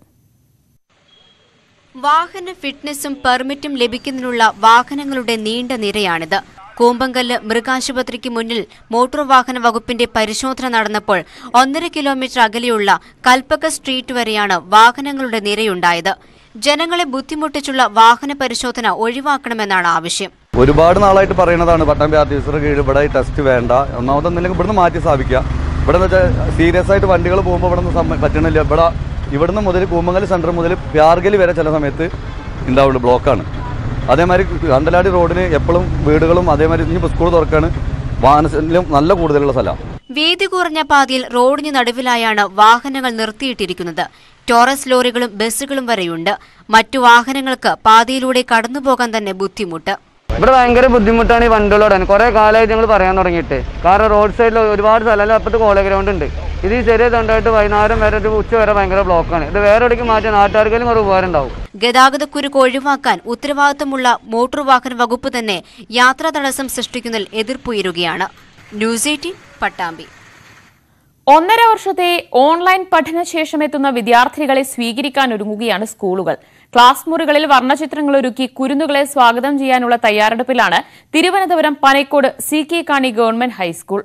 വാഹന ഫിറ്റ്നസും പെർമിറ്റും ലഭിക്കുന്നതിനുള്ള വാഹനങ്ങളുടെ നീണ്ട നിരയാണിത് കൂമ്പങ്കല്ല് മൃഗാശുപത്രിക്ക് മുന്നിൽ മോട്ടോർ വാഹന വകുപ്പിന്റെ പരിശോധന നടന്നപ്പോൾ ഒന്നര കിലോമീറ്റർ അകലെയുള്ള കൽപ്പക സ്ട്രീറ്റ് വരെയാണ് വാഹനങ്ങളുടെ നിരയുണ്ടായത് ജനങ്ങളെ ബുദ്ധിമുട്ടിച്ചുള്ള വാഹന പരിശോധന ഒഴിവാക്കണമെന്നാണ് ആവശ്യം ഒരുപാട് നാളായിട്ട് പറയുന്നതാണ് പട്ടാമ്പി ആർ ടി സിയുടെ കീഴിൽ ഇവിടെ ഈ ടെസ്റ്റ് വേണ്ട ഒന്നാമതൊന്നില്ലെങ്കിൽ ഇവിടുന്ന് മാറ്റി സ്ഥാപിക്കുക ഇവിടെ എന്ന് വെച്ചാൽ സീരിയസ് ആയിട്ട് വണ്ടികൾ പോകുമ്പോൾ ഇവിടെ നിന്ന് പറ്റണില്ല ഇവിടെ ഇവിടുന്ന് മുതൽ കൂമങ്കൽ സെൻറ്റർ മുതൽ പ്യാർഗലി വരെ ചില സമയത്ത് ഉണ്ടാവുള്ളൂ ബ്ലോക്കാണ് അതേമാതിരി കണ്ടലാടി റോഡിന് എപ്പോഴും വീടുകളും അതേമാതിരി ഇനിയിപ്പോൾ സ്കൂൾ തുറക്കാണ് വാഹനത്തിലും നല്ല കൂടുതലുള്ള സ്ഥലമാണ് വീതി കുറഞ്ഞ പാതയിൽ റോഡിന് നടുവിലായാണ് വാഹനങ്ങൾ നിർത്തിയിട്ടിരിക്കുന്നത് ടോറസ് ലോറികളും ബസ്സുകളും വരെയുണ്ട് മറ്റു വാഹനങ്ങൾക്ക് പാതയിലൂടെ കടന്നുപോകാൻ തന്നെ ബുദ്ധിമുട്ട് ഇവിടെ ഭയങ്കര ബുദ്ധിമുട്ടാണ് ഈ വണ്ടികളോടാൻ കുറേ കാലമായിട്ട് ഞങ്ങൾ പറയാൻ തുടങ്ങിയിട്ട് കാരണം റോഡ് സൈഡിൽ ഒരുപാട് സ്ഥലം അപ്പുറത്ത് കോളേ ഗ്രൗണ്ട് ഉണ്ട് ഇത് ഈ ചെറിയ തണ്ടായിട്ട് വൈകുന്നേരം വരെ ഒരു ഉച്ച വരെ ഭയങ്കര ബ്ലോക്കാണ് ഇത് വേറെ എവിടേക്ക് മാറ്റി നാട്ടുകാർക്കെങ്കിലും ഒരു ഉപകാരം ഉണ്ടാവും ഗതാഗതക്കുരുക്ക് ഒഴിവാക്കാൻ ഉത്തരവാദിത്തമുള്ള മോട്ടോർ വാഹന വകുപ്പ് തന്നെ യാത്രാ തടസ്സം സൃഷ്ടിക്കുന്നതിൽ എതിർപ്പുയരുകയാണ് ന്യൂസ് എയ്റ്റീൻ പട്ടാമ്പി ഒന്നര വർഷത്തെ ഓൺലൈൻ പഠനശേഷം എത്തുന്ന വിദ്യാർത്ഥികളെ സ്വീകരിക്കാൻ ഒരുങ്ങുകയാണ് സ്കൂളുകൾ ക്ലാസ് മുറികളിൽ വർണ്ണചിത്രങ്ങൾ ഒരുക്കി കുരുന്നുകളെ സ്വാഗതം ചെയ്യാനുള്ള തയ്യാറെടുപ്പിലാണ് Thiruvananthapuram Panaikode C K Kani government high school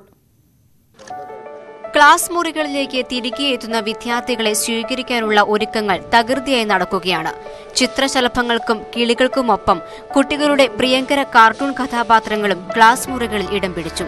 class മുറികളിലേക്ക് തിരികെ എത്തുന്ന വിദ്യാർത്ഥികളെ സ്വീകരിക്കാനുള്ള ഒരുക്കങ്ങൾ തകൃതിയായി നടക്കുകയാണ് ചിത്രശലഭങ്ങൾക്കും കിളികൾക്കുമൊപ്പം കുട്ടികളുടെ പ്രിയങ്കര കാർട്ടൂൺ കഥാപാത്രങ്ങളും ക്ലാസ് മുറികളിൽ ഇടം പിടിച്ചു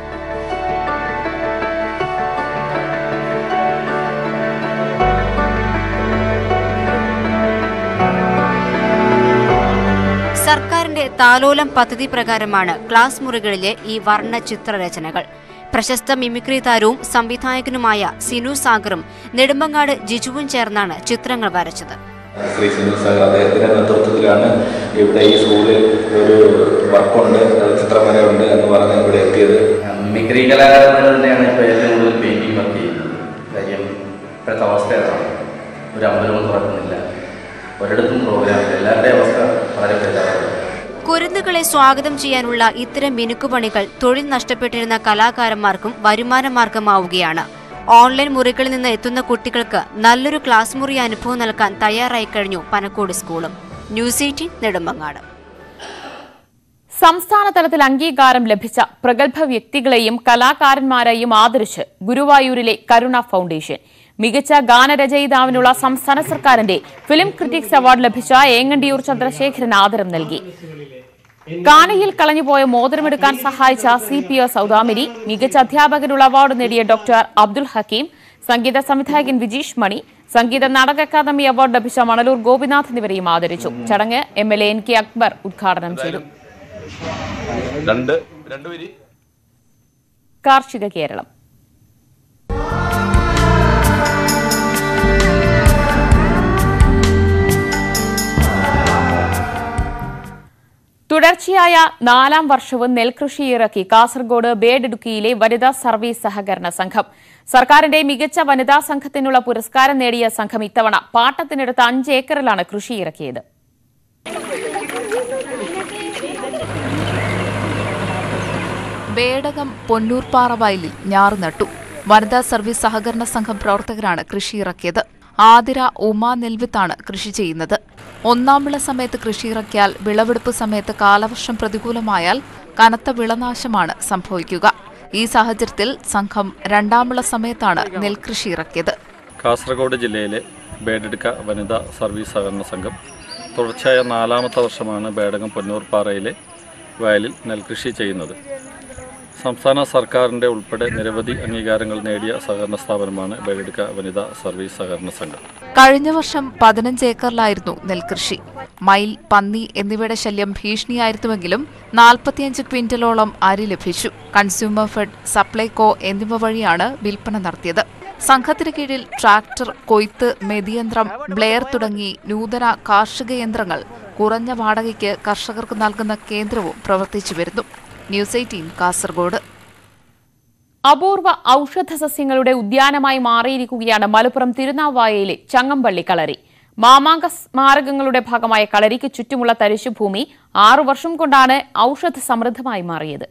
സർക്കാരിന്റെ താലോലം പദ്ധതി പ്രകാരമാണ് ക്ലാസ് മുറികളിലെ ഈ വർണ്ണ ചിത്രരചനകൾ പ്രശസ്ത മിമിക്രി താരവും സംവിധായകനുമായ സിനു സാഗറും നെടുമ്പങ്ങാട് ജിജുവും ചേർന്നാണ് ചിത്രങ്ങൾ വരച്ചത് ശ്രീ സിനിൽ സാഗർ അദ്ദേഹത്തിൻ്റെ നേതൃത്വത്തിലാണ് ഇവിടെ ഈ സ്കൂളിൽ ഒരു വർക്കുണ്ട് അത് ചിത്രവരയുണ്ട് എന്ന് പറഞ്ഞ് ഇവിടെ എത്തിയത് മിമിക്രി കലാകാരന്മാർ തന്നെയാണ് ഇപ്പോൾ ഏറ്റവും കൂടുതൽ പെയിൻറ്റിങ് വർക്ക് ചെയ്യുന്നത് കാര്യം ഇപ്പോഴത്തെ അവസ്ഥ അതാണ് ഒരു അമ്പലവും തുറക്കുന്നില്ല ഒരിടത്തും പ്രോഗ്രാമില്ല എല്ലാവരുടെയും അവസ്ഥ വളരെ പ്രചാരമാണ് കുരുന്നുകളെ സ്വാഗതം ചെയ്യാനുള്ള ഇത്തരം മിനുക്കുപണികൾ തൊഴിൽ നഷ്ടപ്പെട്ടിരുന്ന കലാകാരന്മാർക്കും വരുമാന മാർഗമാവുകയാണ് ഓൺലൈൻ മുറികളിൽ നിന്ന് എത്തുന്ന കുട്ടികൾക്ക് നല്ലൊരു ക്ലാസ് മുറി അനുഭവം നൽകാൻ തയ്യാറായി കഴിഞ്ഞു പനക്കോട് സ്കൂളും ന്യൂസ് എയ്റ്റീൻ നെടുമ്പങ്ങാട് സംസ്ഥാന തലത്തിൽ അംഗീകാരം ലഭിച്ച പ്രഗത്ഭ വ്യക്തികളെയും കലാകാരന്മാരെയും ആദരിച്ച് ഗുരുവായൂരിലെ കരുണ ഫൗണ്ടേഷൻ മികച്ച ഗാനരചയിതാവിനുള്ള സംസ്ഥാന സർക്കാരിന്റെ ഫിലിം ക്രിറ്റിക്സ് അവാർഡ് ലഭിച്ച ഏങ്ങണ്ടിയൂർ ചന്ദ്രശേഖരൻ ആദരം നൽകി കാനയിൽ കളഞ്ഞുപോയ മോതിരമെടുക്കാൻ സഹായിച്ച സി പി ഒ സൗദാമിനി മികച്ച അധ്യാപകനുള്ള അവാർഡ് നേടിയ ഡോക്ടർ അബ്ദുൽ ഹക്കീം സംഗീത സംവിധായകൻ വിജീഷ് മണി സംഗീത നാടക അക്കാദമി അവാർഡ് ലഭിച്ച മണലൂർ ഗോപിനാഥ് എന്നിവരെയും ആദരിച്ചു ചടങ്ങ് M L A N K Akbar ഉദ്ഘാടനം ചെയ്തു രണ്ട് രണ്ട് വരി കാർഷിക കേരളം തുടർച്ചയായ നാലാം വർഷവും നെൽകൃഷി ഇറക്കി കാസർഗോഡ് ബേഡിടുക്കിയിലെ വനിതാ സർവീസ് സഹകരണ സംഘം സർക്കാരിന്റെ മികച്ച വനിതാ സംഘത്തിനുള്ള പുരസ്കാരം നേടിയ സംഘം ഇത്തവണ പാട്ടത്തിനെടുത്ത അഞ്ച് ഏക്കറിലാണ് കൃഷി ഇറക്കിയത് ബേടകം പൊന്നൂർപ്പാറ വയലിൽ ഞാറ് നട്ടു വനിതാ സർവീസ് സഹകരണ സംഘം പ്രവർത്തകരാണ് കൃഷി ഇറക്കിയത് ആതിര ഉമ നെൽവിത്താണ് കൃഷി ചെയ്യുന്നത് ഒന്നാം വിള സമയത്ത് കൃഷി ഇറക്കിയാൽ വിളവെടുപ്പ് സമയത്ത് കാലവർഷം പ്രതികൂലമായാൽ കനത്ത വിളനാശമാണ് സംഭവിക്കുക ഈ സാഹചര്യത്തിൽ സംഘം രണ്ടാം വിള സമയത്താണ് നെൽകൃഷി ഇറക്കിയത് കാസർഗോഡ് ജില്ലയിലെ ബേഡെടുക്ക വനിതാ സർവീസ് സഹകരണ സംഘം തുടർച്ചയായ നാലാമത്തെ വർഷമാണ് ബേഡകം പൊന്നൂർപ്പാറയിലെ വയലിൽ നെൽകൃഷി ചെയ്യുന്നത് സംസ്ഥാന സർക്കാരിൻ്റെ ഉൾപ്പെടെ നിരവധി അംഗീകാരങ്ങൾ നേടിയ സഹകരണ സ്ഥാപനമാണ് ബേഡെടുക്ക വനിതാ സർവീസ് സഹകരണ സംഘം കഴിഞ്ഞ വർഷം പതിനഞ്ച് ഏക്കറിലായിരുന്നു നെൽകൃഷി മയിൽ പന്നി എന്നിവയുടെ ശല്യം ഭീഷണിയായിരുന്നുവെങ്കിലും നാൽപ്പത്തിയഞ്ച് ക്വിന്റലോളം അരി ലഭിച്ചു കൺസ്യൂമർ ഫെഡ് സപ്ലൈകോ എന്നിവ വഴിയാണ് വിൽപ്പന നടത്തിയത് സംഘത്തിന് കീഴിൽ ട്രാക്ടർ കൊയ്ത്ത് മെതിയന്ത്രം ബ്ലെയർ തുടങ്ങി നൂതന കാർഷിക യന്ത്രങ്ങൾ കുറഞ്ഞ വാടകയ്ക്ക് കർഷകർക്ക് നൽകുന്ന കേന്ദ്രവും പ്രവർത്തിച്ചു വരുന്നു ന്യൂസ് എയ്റ്റീൻ കാസർഗോഡ് അപൂർവ ഔഷധ സസ്യങ്ങളുടെ ഉദ്യാനമായി മാറിയിരിക്കുകയാണ് മലപ്പുറം തിരുനാവായയിലെ ചങ്ങമ്പള്ളി കളരി മാമാങ്ക സ്മാരകങ്ങളുടെ ഭാഗമായ കളരിക്ക് ചുറ്റുമുള്ള തരിശുഭൂമി ആറു വർഷം കൊണ്ടാണ് ഔഷധ സമൃദ്ധമായി മാറിയത്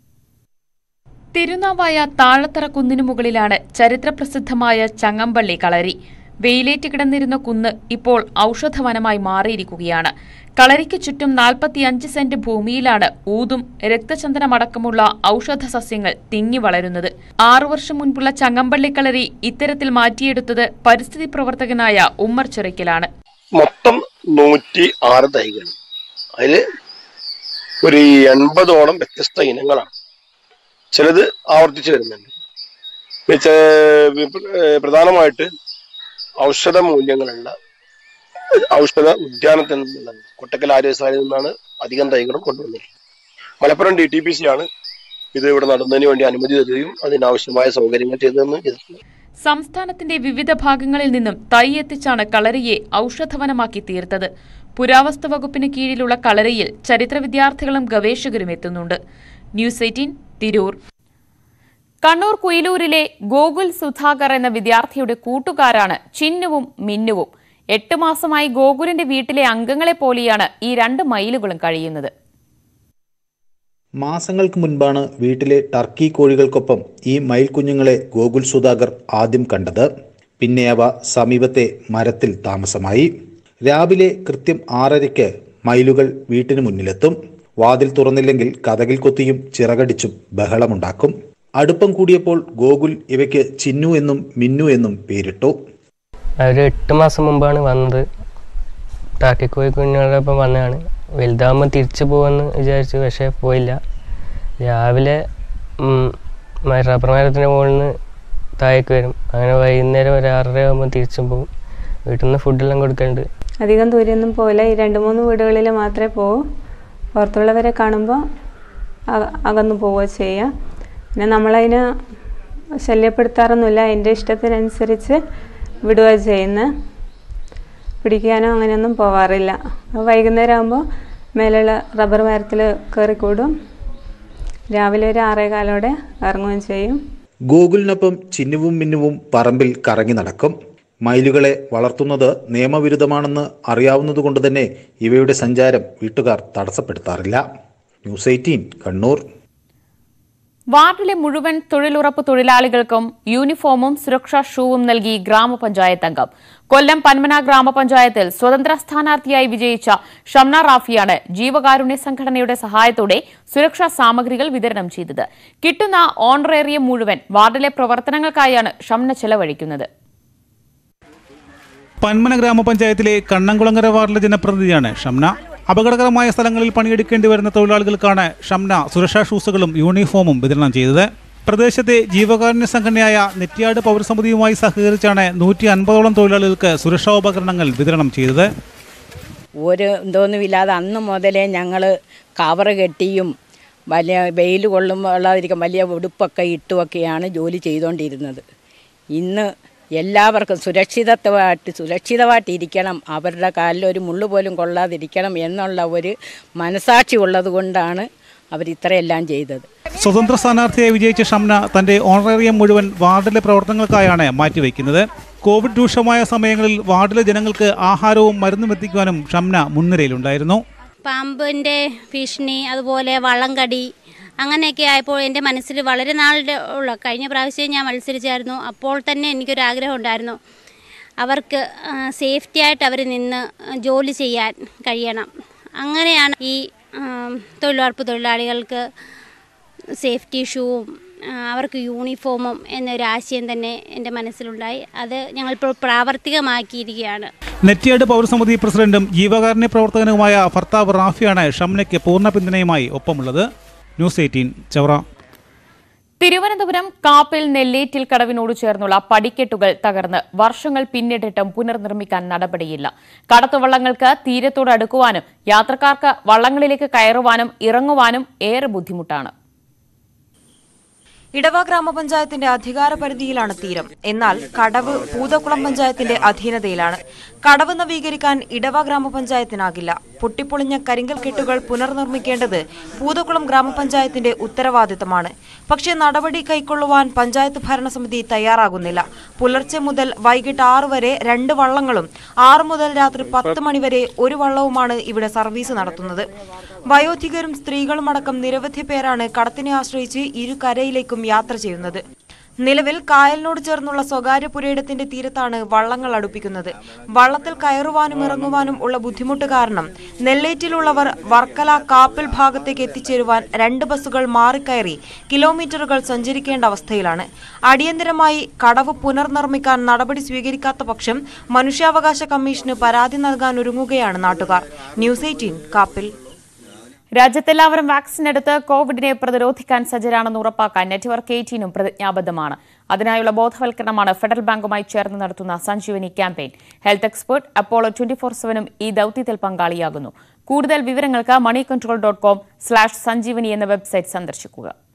തിരുനാവായ താഴത്തറ കുന്നിനു മുകളിലാണ് ചരിത്രപ്രസിദ്ധമായ ചങ്ങമ്പള്ളി കളരി വെയിലേറ്റ് കിടന്നിരുന്ന കുന്ന് ഇപ്പോൾ ഔഷധവനമായി മാറിയിരിക്കുകയാണ് കളരിക്ക് ചുറ്റും നാൽപ്പത്തിയഞ്ച് സെന്റ് ഭൂമിയിലാണ് ഊതും രക്തചന്ദനമടക്കമുള്ള ഔഷധ സസ്യങ്ങൾ തിങ്ങി വളരുന്നത് ആറു വർഷം മുൻപുള്ള ചങ്ങമ്പള്ളി കളരി ഇത്തരത്തിൽ മാറ്റിയെടുത്തത് പരിസ്ഥിതി പ്രവർത്തകനായ ഉമ്മർ ചിറയ്ക്കലാണ് മൊത്തം നൂറ്റി ആറ് തൈകൾ അതില് ഒരു എൺപതോളം വ്യത്യസ്ത ഇനങ്ങളാണ് ചിലത് ആവർത്തിച്ച് വരുന്നുണ്ട് ഇത് ചെ- പ്രധാനമായിട്ട് ഔഷധ മൂല്യങ്ങളുള്ള ഔഷധ ഉദ്യാനത്തിൽ നിന്നാണ് കൊട്ടക്കൽ ആര്യസാലിൽ നിന്നാണ് അധികം തൈകളും കൊണ്ടുവന്നിട്ടുള്ളത് Malappuram D T P C ആണ് ഇത് ഇവിടെ നടുന്നതിന് വേണ്ടി അനുമതി തരികയും അതിനാവശ്യമായ സൗകര്യങ്ങൾ ചെയ്തതെന്ന് ചെയ്തിട്ടുണ്ട് സംസ്ഥാനത്തിന്റെ വിവിധ ഭാഗങ്ങളിൽ നിന്നും തൈ എത്തിച്ചാണ് കളരിയെ ഔഷധവനമാക്കി തീർത്തത് പുരാവസ്തു വകുപ്പിന് കീഴിലുള്ള കളരിയിൽ ചരിത്ര വിദ്യാർത്ഥികളും ഗവേഷകരും എത്തുന്നുണ്ട് ന്യൂസ് എയ്റ്റീൻ തിരൂർ കണ്ണൂർ കുയിലൂരിലെ ഗോകുൽ സുധാകർ എന്ന വിദ്യാർത്ഥിയുടെ കൂട്ടുകാരാണ് ചിന്നുവും മിന്നുവും എട്ട് മാസമായി ഗോകുലിന്റെ വീട്ടിലെ അംഗങ്ങളെ പോലെയാണ് ഈ രണ്ട് മയിലുകളും കഴിയുന്നത് മാസങ്ങൾക്ക് മുൻപാണ് വീട്ടിലെ ടർക്കി കോഴികൾക്കൊപ്പം ഈ മയിൽ കുഞ്ഞുങ്ങളെ ഗോകുൽ സുധാകർ ആദ്യം കണ്ടത് പിന്നെ അവ സമീപത്തെ മരത്തിൽ താമസമായി രാവിലെ കൃത്യം ആറരയ്ക്ക് മയിലുകൾ വീട്ടിന് മുന്നിലെത്തും വാതിൽ തുറന്നില്ലെങ്കിൽ കഥകിൽ കൊത്തിയും ചിറകടിച്ചും ബഹളമുണ്ടാക്കും അടുപ്പം കൂടിയപ്പോൾ ഗോകുൽ ഇവയ്ക്ക് ചിന്നു എന്നും മിന്നു എന്നും പേരിട്ടു ഒരു എട്ട് മാസം മുമ്പാണ് വന്നത് ടാക്കിക്കോയി കുഞ്ഞുങ്ങളോടൊപ്പം വന്നതാണ് വലുതാകുമ്പോൾ തിരിച്ചു പോകുമെന്ന് വിചാരിച്ചു പക്ഷേ പോയില്ല രാവിലെ ഉം, മ- റബ്ബർ മരത്തിൻ്റെ മുകളിൽ നിന്ന് താഴേക്ക് വരും അങ്ങനെ വൈകുന്നേരം ഒരു ആറര ആകുമ്പോൾ തിരിച്ചും പോകും വീട്ടിൽ നിന്ന് ഫുഡെല്ലാം കൊടുക്കലുണ്ട് അധികം ദൂരെയൊന്നും പോകില്ല ഈ രണ്ട് മൂന്ന് വീടുകളിൽ മാത്രമേ പോകൂ പുറത്തുള്ളവരെ കാണുമ്പോൾ അക- അകന്നു പോവുക ചെയ്യുക പിന്നെ നമ്മളതിന് ശല്യപ്പെടുത്താറൊന്നുമില്ല എൻ്റെ ഇഷ്ടത്തിനനുസരിച്ച് വിടുക ചെയ്യുന്നത് പിടിക്കാനോ അങ്ങനെയൊന്നും പോവാറില്ല അപ്പോൾ വൈകുന്നേരം ആകുമ്പോൾ മേലുള്ള റബ്ബർ മരത്തിൽ കയറിക്കൂടും രാവിലെ ഒരു ആറേകാലോടെ ഇറങ്ങുകയും ചെയ്യും ഗോകുലിനൊപ്പം ചിന്നുവും മിന്നുവും പറമ്പിൽ കറങ്ങി നടക്കും മയിലുകളെ വളർത്തുന്നത് നിയമവിരുദ്ധമാണെന്ന് അറിയാവുന്നതുകൊണ്ട് തന്നെ ഇവയുടെ സഞ്ചാരം വീട്ടുകാർ തടസ്സപ്പെടുത്താറില്ല ന്യൂസ് എയ്റ്റീൻ കണ്ണൂർ വാർഡിലെ മുഴുവൻ തൊഴിലുറപ്പ് തൊഴിലാളികൾക്കും യൂണിഫോമും സുരക്ഷാ ഷൂവും നൽകി ഗ്രാമപഞ്ചായത്ത് അംഗം കൊല്ലം പന്മന ഗ്രാമപഞ്ചായത്തിൽ സ്വതന്ത്ര സ്ഥാനാർത്ഥിയായി വിജയിച്ച ഷംന റാഫിയാണ് ജീവകാരുണ്യ സംഘടനയുടെ സഹായത്തോടെ സുരക്ഷാ സാമഗ്രികൾ വിതരണം ചെയ്തത് കിട്ടുന്ന ഓണറേറിയം മുഴുവൻ വാർഡിലെ പ്രവർത്തനങ്ങൾക്കായാണ് ഷംന ചെലവഴിക്കുന്നത് പന്മന ഗ്രാമപഞ്ചായത്തിലെ കണ്ണംകുളങ്ങര വാർഡിലെ ജനപ്രതിനിധിയാണ് ഷംന അപകടകരമായ സ്ഥലങ്ങളിൽ പണിയെടുക്കേണ്ടി വരുന്ന തൊഴിലാളികൾക്കാണ് ഷംന സുരക്ഷാ ഷൂസുകളും യൂണിഫോമും വിതരണം ചെയ്തത് പ്രദേശത്തെ ജീവകാരുണ്യ സംഘടനയായ നെറ്റിയാട് പൗരസമിതിയുമായി സഹകരിച്ചാണ് നൂറ്റി അൻപതോളം തൊഴിലാളികൾക്ക് സുരക്ഷാ ഉപകരണങ്ങൾ വിതരണം ചെയ്തത് ഒരു എന്തോന്നുമില്ലാതെ അന്ന് മുതലേ ഞങ്ങൾ കവറ് കെട്ടിയും വലിയ വെയിൽ കൊള്ളുമ്പോഴായിരിക്കും വലിയ ഉടുപ്പൊക്കെ ഇട്ടുമൊക്കെയാണ് ജോലി ചെയ്തുകൊണ്ടിരുന്നത് ഇന്ന് എല്ലാവർക്കും സുരക്ഷിതത്വമായിട്ട് സുരക്ഷിതമായിട്ട് ഇരിക്കണം അവരുടെ കാലിൽ ഒരു മുള്ളു പോലും കൊള്ളാതിരിക്കണം എന്നുള്ള ഒരു മനസാക്ഷി ഉള്ളത് കൊണ്ടാണ് അവർ ഇത്രയെല്ലാം ചെയ്തത് സ്വതന്ത്ര സ്ഥാനാർത്ഥിയായി വിജയിച്ച ഷംന തന്റെ ഓണറേറിയം മുഴുവൻ വാർഡിലെ പ്രവർത്തനങ്ങൾക്കായാണ് മാറ്റിവെക്കുന്നത് കോവിഡ് രൂക്ഷമായ സമയങ്ങളിൽ വാർഡിലെ ജനങ്ങൾക്ക് ആഹാരവും മരുന്നും എത്തിക്കുവാനും ഷംന മുൻനിരയിലുണ്ടായിരുന്നു പാമ്പിൻ്റെ ഭീഷണി അതുപോലെ വള്ളംകടി അങ്ങനെയൊക്കെ ആയപ്പോൾ എൻ്റെ മനസ്സിൽ വളരെ നാളുടെ ഉള്ള കഴിഞ്ഞ പ്രാവശ്യം ഞാൻ മത്സരിച്ചായിരുന്നു അപ്പോൾ തന്നെ എനിക്കൊരു ആഗ്രഹം ഉണ്ടായിരുന്നു അവർക്ക് സേഫ്റ്റി ആയിട്ട് അവർ നിന്ന് ജോലി ചെയ്യാൻ കഴിയണം അങ്ങനെയാണ് ഈ ആം, തൊഴിലുറപ്പ് തൊഴിലാളികൾക്ക് സേഫ്റ്റി ഷൂവും ആ, അവർക്ക് യൂണിഫോമും എന്നൊരു ആശയം തന്നെ എൻ്റെ മനസ്സിലുണ്ടായി അത് ഞങ്ങളിപ്പോൾ പ്രാവർത്തികമാക്കിയിരിക്കുകയാണ് നെറ്റിയാട് പൗരസമിതി പ്രസിഡന്റും ജീവകാരുണ്യ പ്രവർത്തകനുമായ ഭർത്താവ് റാഫിയാണ് ഷംനയ്ക്ക് പൂർണ്ണ പിന്തുണയുമായി ഒപ്പമുള്ളത് ന്യൂസ് എയ്റ്റീൻ ചവറ തിരുവനന്തപുരം കാപ്പിൽ നെല്ലേറ്റിൽ കടവിനോട് ചേർന്നുള്ള പടിക്കെട്ടുകൾ തകർന്ന് വർഷങ്ങൾ പിന്നിട്ടിട്ടും പുനർനിർമ്മിക്കാൻ നടപടിയില്ല കടത്തുവള്ളങ്ങൾക്ക് തീരത്തോട് അടുക്കുവാനും യാത്രക്കാർക്ക് വള്ളങ്ങളിലേക്ക് കയറുവാനും ഇറങ്ങുവാനും ഏറെ ബുദ്ധിമുട്ടാണ് ഇടവ ഗ്രാമപഞ്ചായത്തിന്റെ അധികാര പരിധിയിലാണ് തീരം എന്നാൽ കടവ് പൂതക്കുളം പഞ്ചായത്തിന്റെ അധീനതയിലാണ് കടവ് നവീകരിക്കാൻ ഇടവ ഗ്രാമപഞ്ചായത്തിനാകില്ല പൊട്ടിപ്പൊളിഞ്ഞ കരിങ്കൽ കെട്ടുകൾ പുനർനിർമ്മിക്കേണ്ടത് പൂതക്കുളം ഗ്രാമപഞ്ചായത്തിന്റെ ഉത്തരവാദിത്തമാണ് പക്ഷേ നടപടി കൈക്കൊള്ളുവാൻ പഞ്ചായത്ത് ഭരണസമിതി തയ്യാറാകുന്നില്ല പുലർച്ചെ മുതൽ വൈകിട്ട് ആറ് വരെ രണ്ട് വള്ളങ്ങളും ആറ് മുതൽ രാത്രി പത്ത് മണിവരെ ഒരു വള്ളവുമാണ് ഇവിടെ സർവീസ് നടത്തുന്നത് വയോധികരും സ്ത്രീകളുമടക്കം നിരവധി പേരാണ് കടത്തിനെ ആശ്രയിച്ച് ഇരു കരയിലേക്കും യാത്ര ചെയ്യുന്നത് നിലവിൽ കായലിനോട് ചേർന്നുള്ള സ്വകാര്യ പുരയിടത്തിന്റെ തീരത്താണ് വള്ളങ്ങൾ അടുപ്പിക്കുന്നത് വള്ളത്തിൽ കയറുവാനും ഇറങ്ങുവാനും ഉള്ള ബുദ്ധിമുട്ട് കാരണം നെല്ലേറ്റിലുള്ളവർ വർക്കല കാപ്പിൽ ഭാഗത്തേക്ക് എത്തിച്ചേരുവാൻ രണ്ട് ബസ്സുകൾ മാറിക്കയറി കിലോമീറ്ററുകൾ സഞ്ചരിക്കേണ്ട അവസ്ഥയിലാണ് അടിയന്തരമായി കടവ് പുനർനിർമ്മിക്കാൻ നടപടി സ്വീകരിക്കാത്ത പക്ഷം മനുഷ്യാവകാശ കമ്മീഷന് പരാതി നൽകാനൊരുങ്ങുകയാണ് നാട്ടുകാർ ന്യൂസ് എയ്റ്റീൻ കാപ്പിൽ രാജ്യത്തെല്ലാവരും വാക്സിൻ എടുത്ത് കോവിഡിനെ പ്രതിരോധിക്കാൻ സജ്ജരാണെന്ന് ഉറപ്പാക്കാൻ നെറ്റ്വർക്ക് എയ്റ്റീനും പ്രതിജ്ഞാബദ്ധമാണ് അതിനായുള്ള ബോധവൽക്കരണമാണ് ഫെഡറൽ ബാങ്കുമായി ചേർന്ന് നടത്തുന്ന Sanjeevani campaign health expert Apollo twenty four സെവനും ഈ ദൌത്യത്തിൽ പങ്കാളിയാകുന്നു കൂടുതൽ വിവരങ്ങൾക്ക് money control dot com slash Sanjeevani എന്ന വെബ്സൈറ്റ് സന്ദർശിക്കുക